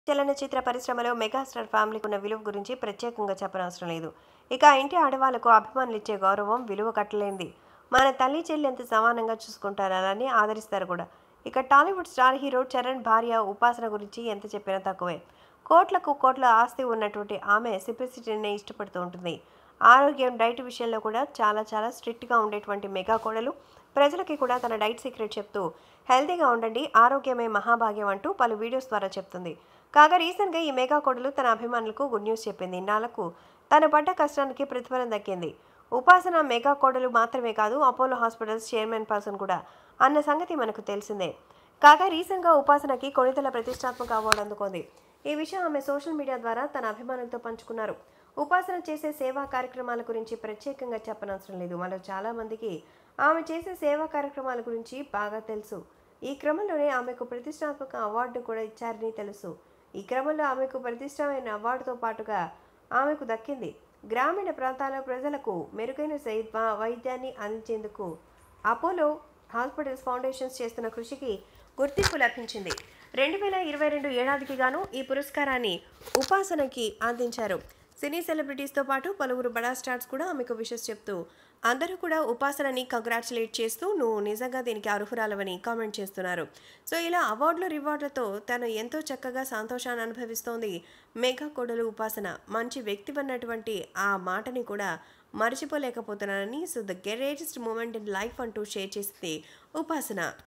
చలనచిత్ర పరిశ్రమలో మెగాస్టార్ ఫ్యామిలీకి ఉన్న విలువ గురించి ప్రత్యేకంగా చెప్పనవసరం లేదు ఇక ఆ ఇంటి ఆడవాళ్లకు అభిమానులు ఇచ్చే గౌరవం విలువ కట్టలేంది మన తల్లి చెల్లి ఎంత సమానంగా చూసుకుంటారు అలానే ఆదరిస్తారు కూడా ఇక టాలీవుడ్ స్టార్ హీరో చరణ్ భార్య ఉపాసన గురించి ఎంత చెప్పినా తక్కువే కోట్లకు కోట్ల ఆస్తి ఉన్నటువంటి ఆమె సింప్లిసిటీని ఇష్టపడుతూ ఉంటుంది ఆరోగ్యం డైట్ విషయంలో కూడా చాలా చాలా స్ట్రిక్ట్గా ఉండేటువంటి మెగా కోడలు ప్రజలకి కూడా తన డైట్ సీక్రెట్ చెప్తూ హెల్తీగా ఉండండి ఆరోగ్యమే మహాభాగ్యం అంటూ పలు వీడియోస్ ద్వారా చెప్తుంది కాగా రీసెంట్గా ఈ మెగా కోడలు తన అభిమానులకు గుడ్ న్యూస్ చెప్పింది ఇన్నాళ్లకు తన పడ్డ కష్టానికి ప్రతిఫలం దక్కింది ఉపాసన మెగా కోడలు మాత్రమే కాదు అపోలో హాస్పిటల్స్ చైర్మన్ పర్సన్ కూడా అన్న సంగతి మనకు తెలిసిందే కాగా రీసెంట్గా ఉపాసనకి కొణితల ప్రతిష్టాత్మక అవార్డు అందుకుంది ఈ విషయం ఆమె సోషల్ మీడియా ద్వారా తన అభిమానులతో పంచుకున్నారు ఉపాసన చేసే సేవా కార్యక్రమాల గురించి ప్రత్యేకంగా చెప్పనవసరం లేదు మరో చాలా మందికి ఆమె చేసే సేవా కార్యక్రమాల గురించి బాగా తెలుసు ఈ క్రమంలోనే ఆమెకు ప్రతిష్టాత్మక అవార్డు కూడా ఇచ్చారని తెలుసు ఈ క్రమంలో ఆమెకు ప్రతిష్టమైన అవార్డుతో పాటుగా ఆమెకు దక్కింది గ్రామీణ ప్రాంతాల ప్రజలకు మెరుగైన సైద్వ వైద్యాన్ని అందించేందుకు అపోలో హాస్పిటల్స్ ఫౌండేషన్స్ చేస్తున్న కృషికి గుర్తింపు లభించింది రెండు వేల ఇరవై రెండు ఏడాదికి గాను ఈ పురస్కారాన్ని ఉపాసనకి అందించారు సినీ సెలబ్రిటీస్తో పాటు పలువురు బడా స్టార్స్ కూడా ఆమెకు విషెస్ చెప్తూ అందరూ కూడా ఉపాసనని కంగ్రాచులేట్ చేస్తూ నువ్వు నిజంగా దీనికి అర్హురాలవని కామెంట్ చేస్తున్నారు సో ఇలా అవార్డులు రివార్డులతో తను ఎంతో చక్కగా సంతోషాన్ని అనుభవిస్తోంది మెగా కొడలు ఉపాసన మంచి వ్యక్తి అన్నటువంటి ఆ మాటని కూడా మర్చిపోలేకపోతున్నానని so the greatest moment in life అంటూ షేర్ చేసింది ఉపాసన